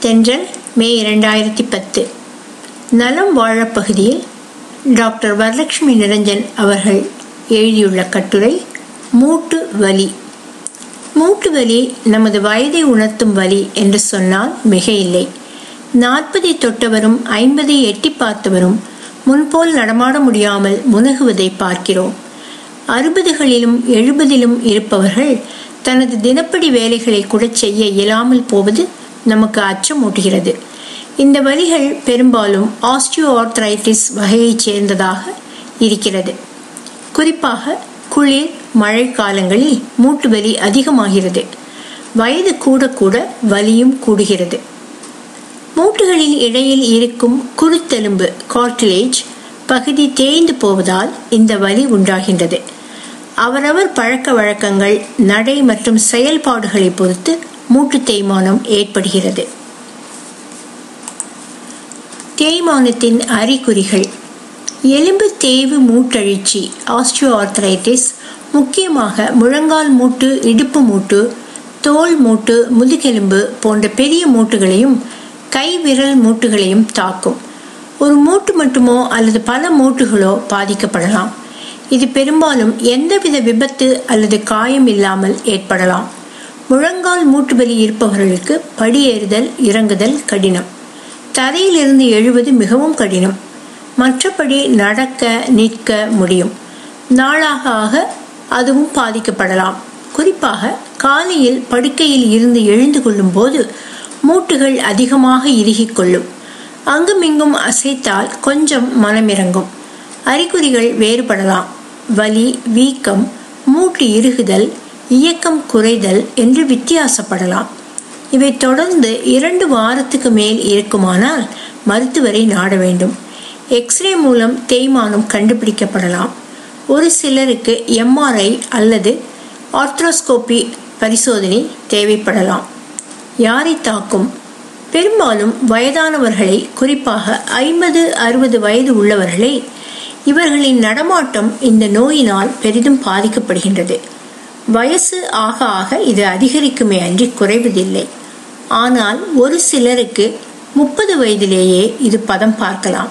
தென்றல் மே இரண்டாயிரத்தி பத்து நலம் வாழ பகுதியில் டாக்டர் வரலட்சுமி நிரஞ்சன் அவர்கள் எழுதியுள்ள கட்டுரை மூட்டு வலி மூட்டு வலி நமது வயதை உணர்த்தும் வலி என்று சொன்னால் மிக இல்லை நாற்பதை தொட்டவரும் ஐம்பதை எட்டி பார்த்தவரும் முன்போல் நடமாட முடியாமல் முனகுவதை பார்க்கிறோம் அறுபதுகளிலும் எழுபதிலும் இருப்பவர்கள் தனது தினப்படி வேலைகளை கூட செய்ய இயலாமல் போவது நமக்கு அச்சமூட்டுகிறது இந்த வலிகள் பெரும்பாலும் ஆஸ்டியோ ஆர்த்ரைட்டிஸ் வகையைச் சேர்ந்ததாக இருக்கிறது குறிப்பாக குளிர் மழை காலங்களில் மூட்டு வலி அதிகமாகிறது வயது கூட கூட வலியும் கூடுகிறது மூட்டுகளில் இடையில் இருக்கும் குருத்தெலும்பு கார்டிலேஜ் பகுதி தேய்ந்து போவதால் இந்த வலி உண்டாகின்றது அவரவர் பழக்க வழக்கங்கள் நடை மற்றும் செயல்பாடுகளை பொறுத்து மூட்டு தேய்மானம் ஏற்படுகிறது தேய்மானத்தின் அறிகுறிகள் எலும்பு தேய்வு மூட்டழிச்சி ஆஸ்டியோ ஆர்த்தரைட்டிஸ் முக்கியமாக முழங்கால் மூட்டு இடுப்பு மூட்டு தோல் மூட்டு முதுகெலும்பு போன்ற பெரிய மூட்டுகளையும் கை விரல் மூட்டுகளையும் தாக்கும் ஒரு மூட்டு மட்டுமோ அல்லது பல மூட்டுகளோ பாதிக்கப்படலாம் இது பெரும்பாலும் எந்தவித விபத்து அல்லது காயம் இல்லாமல் ஏற்படலாம் முழங்கால் மூட்டுவலி இருப்பவர்களுக்கு படியேறுதல் இறங்குதல் கடினம் தரையிலிருந்து எழுவது மிகவும் கடினம் மற்றபடி நடக்க நிற்க முடியும் நாளாக ஆக அதுவும் பாதிக்கப்படலாம் குறிப்பாக காலையில் படுக்கையில் இருந்து எழுந்து கொள்ளும் போது மூட்டுகள் அதிகமாக இறுகிக் கொள்ளும் அங்குமிங்கும் அசைத்தால் கொஞ்சம் மனமிறங்கும் அறிகுறிகள் வேறுபடலாம் வலி வீக்கம் மூட்டு இறுகுதல் இயக்கம் குறைதல் என்று வித்தியாசப்படலாம் இவை தொடர்ந்து இரண்டு வாரத்துக்கு மேல் இருக்குமானால் மருத்துவரை நாட வேண்டும் எக்ஸ்ரே மூலம் தேய்மானம் கண்டுபிடிக்கப்படலாம் ஒரு சிலருக்கு எம்ஆர்ஐ அல்லது ஆர்த்ரோஸ்கோபி பரிசோதனை தேவைப்படலாம் யாரை தாக்கும் பெரும்பாலும் வயதானவர்களை குறிப்பாக ஐம்பது அறுபது வயது உள்ளவர்களை இவர்களின் நடமாட்டம் இந்த நோயினால் பெரிதும் பாதிக்கப்படுகின்றது வயசு ஆக ஆக இது அதிகரிக்குமே அன்றி குறைவதில்லை ஆனால் ஒரு சிலருக்கு முப்பது வயதிலேயே இது பதம் பார்க்கலாம்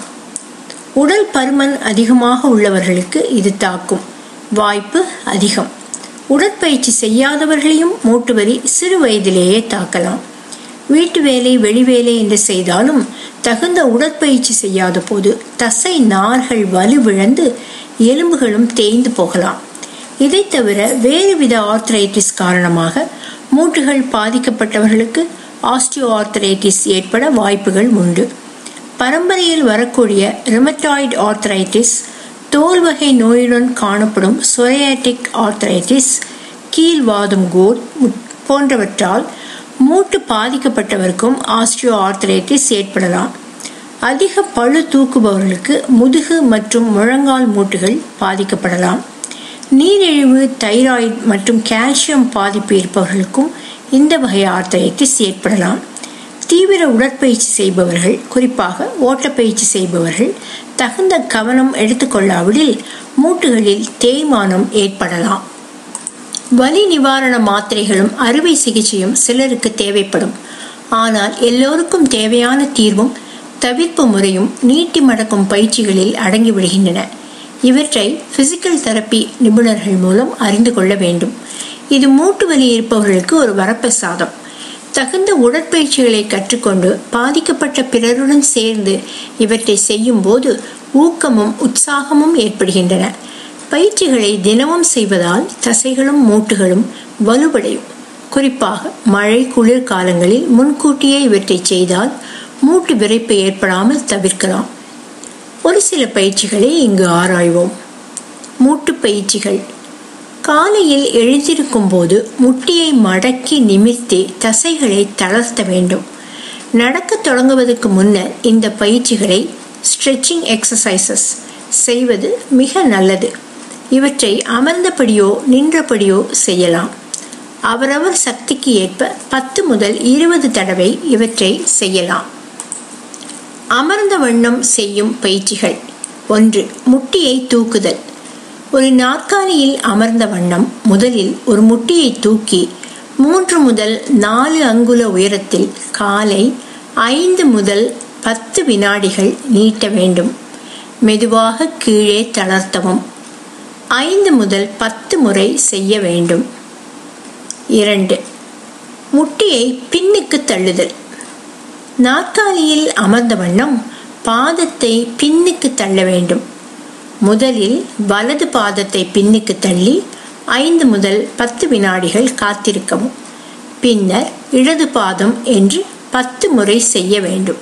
உடல் பருமன் அதிகமாக உள்ளவர்களுக்கு இது தாக்கும் வாய்ப்பு அதிகம் உடற்பயிற்சி செய்யாதவர்களையும் மூட்டுவலி சிறு வயதிலேயே தாக்கலாம் வீட்டு வேலை வெளி வேலை என்று செய்தாலும் தகுந்த உடற்பயிற்சி செய்யாத போது தசை நார்கள் வலுவிழந்து எலும்புகளும் தேய்ந்து போகலாம் இதை தவிர வேறு வித ஆர்த்தரைட்டிஸ் காரணமாக மூட்டுகள் பாதிக்கப்பட்டவர்களுக்கு ஆஸ்டியோ ஆர்த்தரைட்டிஸ் ஏற்பட வாய்ப்புகள் உண்டு பரம்பரையில் வரக்கூடிய ரிமட்டாய்டு ஆர்த்தரைட்டிஸ் தோல் வகை நோயுடன் காணப்படும் சொரையாட்டிக் ஆர்த்தரைட்டிஸ் கீழ்வாதம் கோட் போன்றவற்றால் மூட்டு பாதிக்கப்பட்டவருக்கும் ஆஸ்டியோ ஆர்த்தரைட்டிஸ் ஏற்படலாம் அதிக பழு தூக்குபவர்களுக்கு முதுகு மற்றும் முழங்கால் மூட்டுகள் பாதிக்கப்படலாம் நீரிழிவு தைராய்டு மற்றும் கால்சியம் பாதிப்பு இருப்பவர்களுக்கும் இந்த வகை ஆர்த்தரைட்டிஸ் ஏற்படலாம் தீவிர உடற்பயிற்சி செய்பவர்கள் குறிப்பாக ஓட்டப்பயிற்சி செய்பவர்கள் தகுந்த கவனம் எடுத்துக்கொள்ளாவிடில் மூட்டுகளில் தேய்மானம் ஏற்படலாம் வலி நிவாரண மாத்திரைகளும் அறுவை சிகிச்சையும் சிலருக்கு தேவைப்படும் ஆனால் எல்லோருக்கும் தேவையான தீர்வும் தவிர்ப்பு முறையும் நீட்டி மடக்கும் பயிற்சிகளில் அடங்கிவிடுகின்றன இவற்றை பிசிக்கல் தெரப்பி நிபுணர்கள் மூலம் அறிந்து கொள்ள வேண்டும் இது மூட்டு வலி இருப்பவர்களுக்கு ஒரு வரப்பிரசாதம் தகுந்த உடற்பயிற்சிகளை கற்றுக்கொண்டு பாதிக்கப்பட்ட பிறருடன் சேர்ந்து இவற்றை செய்யும் போது ஊக்கமும் உற்சாகமும் ஏற்படுகின்றன பயிற்சிகளை தினமும் செய்வதால் தசைகளும் மூட்டுகளும் வலுவடையும் குறிப்பாக மழை குளிர் காலங்களில் முன்கூட்டியே இவற்றை செய்தால் மூட்டு விரைப்பு ஏற்படாமல் தவிர்க்கலாம் ஒரு சில பயிற்சிகளை இங்கு ஆராய்வோம் மூட்டு பயிற்சிகள் காலையில் எழுந்திருக்கும் போது முட்டியை மடக்கி நிமிர்த்தி தசைகளை தளர்த்த வேண்டும் நடக்க தொடங்குவதற்கு முன்னர் இந்த பயிற்சிகளை ஸ்ட்ரெச்சிங் எக்ஸசைசஸ் செய்வது மிக நல்லது இவற்றை அமர்ந்தபடியோ நின்றபடியோ செய்யலாம் அவரவர் சக்திக்கு ஏற்ப பத்து முதல் இருபது தடவை இவற்றை செய்யலாம் அமர்ந்த வண்ணம் செய்யும் பயிற்சிகள் ஒன்று முட்டியை தூக்குதல் ஒரு நாற்காலியில் அமர்ந்த வண்ணம் முதலில் ஒரு முட்டியை தூக்கி மூன்று முதல் நாலு அங்குல உயரத்தில் காலை ஐந்து முதல் பத்து வினாடிகள் நீட்ட வேண்டும் மெதுவாக கீழே தளர்த்தவும் ஐந்து முதல் பத்து முறை செய்ய வேண்டும் இரண்டு முட்டியை பின்னுக்கு தள்ளுதல் நாற்காலியில் அமர்ந்த வண்ணம் பாதத்தை பின்னுக்கு தள்ள வேண்டும் முதலில் வலது பாதத்தை பின்னுக்கு தள்ளி ஐந்து முதல் பத்து வினாடிகள் காத்திருக்கவும் பின்னர் இடது பாதம் என்று பத்து முறை செய்ய வேண்டும்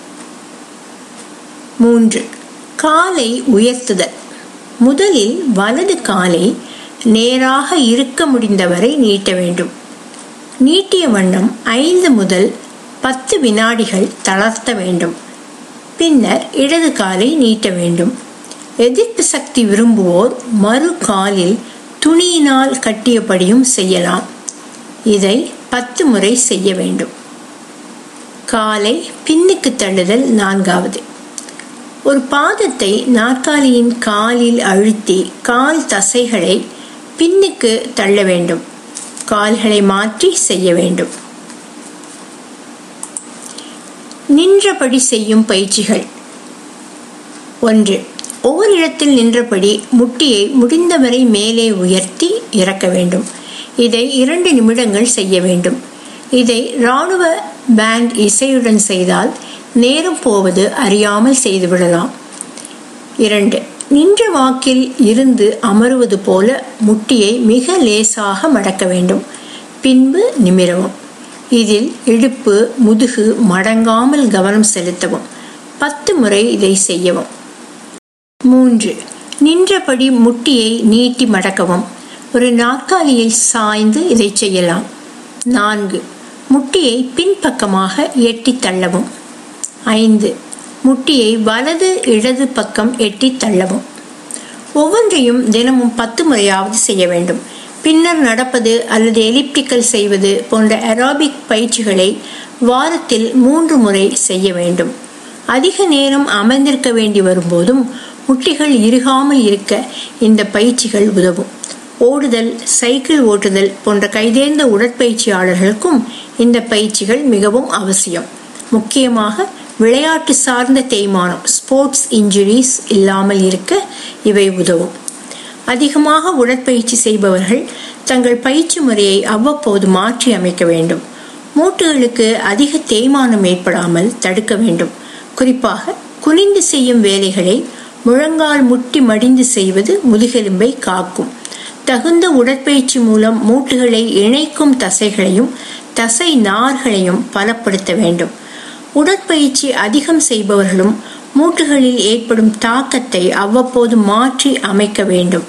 மூன்று காலை உயர்த்துதல் முதலில் வலது காலை நேராக இருக்க முடிந்தவரை நீட்ட வேண்டும் நீட்டிய வண்ணம் ஐந்து முதல் பத்து வினாடிகள் தளர்த்த வேண்டும் பின்னர் இடது காலை நீட்ட வேண்டும் எதிர்ப்பு சக்தி விரும்புவோர் மறு காலில் துணியினால் கட்டியபடியும் செய்யலாம் இதை பத்து முறை செய்ய வேண்டும் காலை பின்னுக்கு தள்ளுதல் நான்காவது ஒரு பாதத்தை நாற்காலியின் காலில் அழுத்தி கால் தசைகளை பின்னுக்கு தள்ள வேண்டும் கால்களை மாற்றி செய்ய வேண்டும் நின்றபடி செய்யும் பயிற்சிகள் ஒன்று ஒவ்வொரு இடத்தில் நின்றபடி முட்டியை முடிந்தவரை மேலே உயர்த்தி இறக்க வேண்டும் இதை இரண்டு நிமிடங்கள் செய்ய வேண்டும் இதை இராணுவ பேண்ட் இசையுடன் செய்தால் நேரம் போவது அறியாமல் செய்துவிடலாம் இரண்டு நின்ற வாக்கில் இருந்து அமருவது போல முட்டியை மிக லேசாக மடக்க வேண்டும் பின்பு நிமிரவும் இதில் இடுப்பு முதுகு மடங்காமல் கவனம் செலுத்தவும் பத்து முறை இதை செய்யவும் மூன்று நின்றபடி முட்டியை நீட்டி மடக்கவும் ஒரு நாற்காலியில் சாய்ந்து இதை செய்யலாம் நான்கு முட்டியை பின்பக்கமாக எட்டி தள்ளவும் ஐந்து முட்டியை வலது இடது பக்கம் எட்டி தள்ளவும் ஒவ்வொன்றையும் தினமும் பத்து முறையாவது செய்ய வேண்டும் பின்னர் நடப்பது அல்லது எலிப்டிக்கல் செய்வது போன்ற அராபிக் பயிற்சிகளை வாரத்தில் மூன்று முறை செய்ய வேண்டும் அதிக நேரம் அமர்ந்திருக்க வேண்டி வரும்போதும் முட்டிகள் இறுகாமல் இருக்க இந்த பயிற்சிகள் உதவும் ஓடுதல் சைக்கிள் ஓட்டுதல் போன்ற கைதேர்ந்த உடற்பயிற்சியாளர்களுக்கும் இந்த பயிற்சிகள் மிகவும் அவசியம் முக்கியமாக விளையாட்டு சார்ந்த தேய்மானம் ஸ்போர்ட்ஸ் இன்ஜுரிஸ் இல்லாமல் இருக்க இவை உதவும் அதிகமாக உடற்பயிற்சி செய்பவர்கள் தங்கள் பயிற்சி முறையை அவ்வப்போது மாற்றி அமைக்க வேண்டும் மூட்டுகளுக்கு அதிக தேய்மானம் ஏற்படாமல் தடுக்க வேண்டும் குறிப்பாக குனிந்து செய்யும் வேலைகளை முழங்கால் முட்டி மடிந்து செய்வது முதுகெலும்பை காக்கும் தகுந்த உடற்பயிற்சி மூலம் மூட்டுகளை இணைக்கும் தசைகளையும் தசை நார்களையும் பலப்படுத்த வேண்டும் உடற்பயிற்சி அதிகம் செய்பவர்களும் மூட்டுகளில் ஏற்படும் தாக்கத்தை அவ்வப்போது மாற்றி அமைக்க வேண்டும்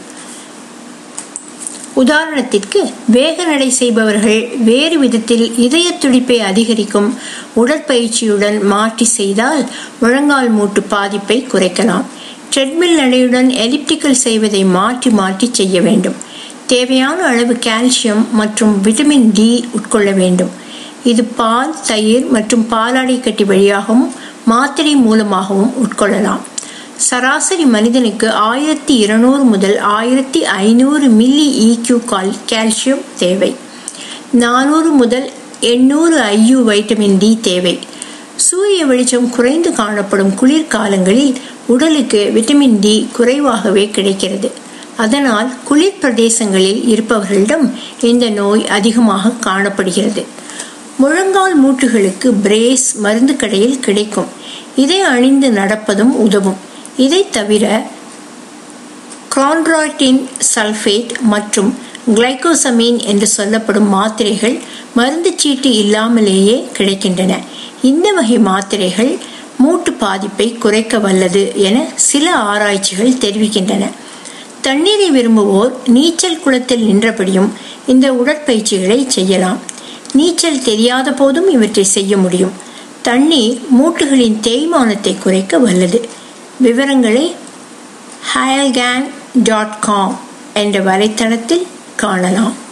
உதாரணத்திற்கு வேக நடை செய்பவர்கள் வேறு விதத்தில் இதய துடிப்பை அதிகரிக்கும் உடற்பயிற்சியுடன் மாற்றி செய்தால் முழங்கால் மூட்டு பாதிப்பை குறைக்கலாம் ட்ரெட்மில் நடையுடன் எலிப்டிக்கல் செய்வதை மாற்றி மாற்றி செய்ய வேண்டும் தேவையான அளவு கால்சியம் மற்றும் விட்டமின் டி உட்கொள்ள வேண்டும் இது பால் தயிர் மற்றும் பாலாடை கட்டி வழியாகவும் மாத்திரை மூலமாகவும் உட்கொள்ளலாம் சராசரி மனிதனுக்கு ஆயிரத்தி இருநூறு முதல் ஆயிரத்தி ஐநூறு மில்லி இக்யூ கால் கால்சியம் தேவை நானூறு முதல் எண்ணூறு ஐயு வைட்டமின் டி தேவை சூரிய வெளிச்சம் குறைந்து காணப்படும் குளிர்காலங்களில் உடலுக்கு விட்டமின் டி குறைவாகவே கிடைக்கிறது அதனால் குளிர் பிரதேசங்களில் இருப்பவர்களிடம் இந்த நோய் அதிகமாக காணப்படுகிறது முழங்கால் மூட்டுகளுக்கு பிரேஸ் மருந்து கடையில் கிடைக்கும் இதை அணிந்து நடப்பதும் உதவும் இதை தவிர கான்ட்ராய்டின் சல்ஃபேட் மற்றும் கிளைகோசமீன் என்று சொல்லப்படும் மாத்திரைகள் மருந்து சீட்டு இல்லாமலேயே கிடைக்கின்றன இந்த வகை மாத்திரைகள் மூட்டு பாதிப்பை குறைக்க வல்லது என சில ஆராய்ச்சிகள் தெரிவிக்கின்றன தண்ணீரை விரும்புவோர் நீச்சல் குளத்தில் நின்றபடியும் இந்த உடற்பயிற்சிகளை செய்யலாம் நீச்சல் தெரியாத போதும் இவற்றை செய்ய முடியும் தண்ணீர் மூட்டுகளின் தேய்மானத்தை குறைக்க வல்லது விவரங்களை ஹயல்கேன் டாட் காம் என்ற வலைத்தளத்தில் காணலாம்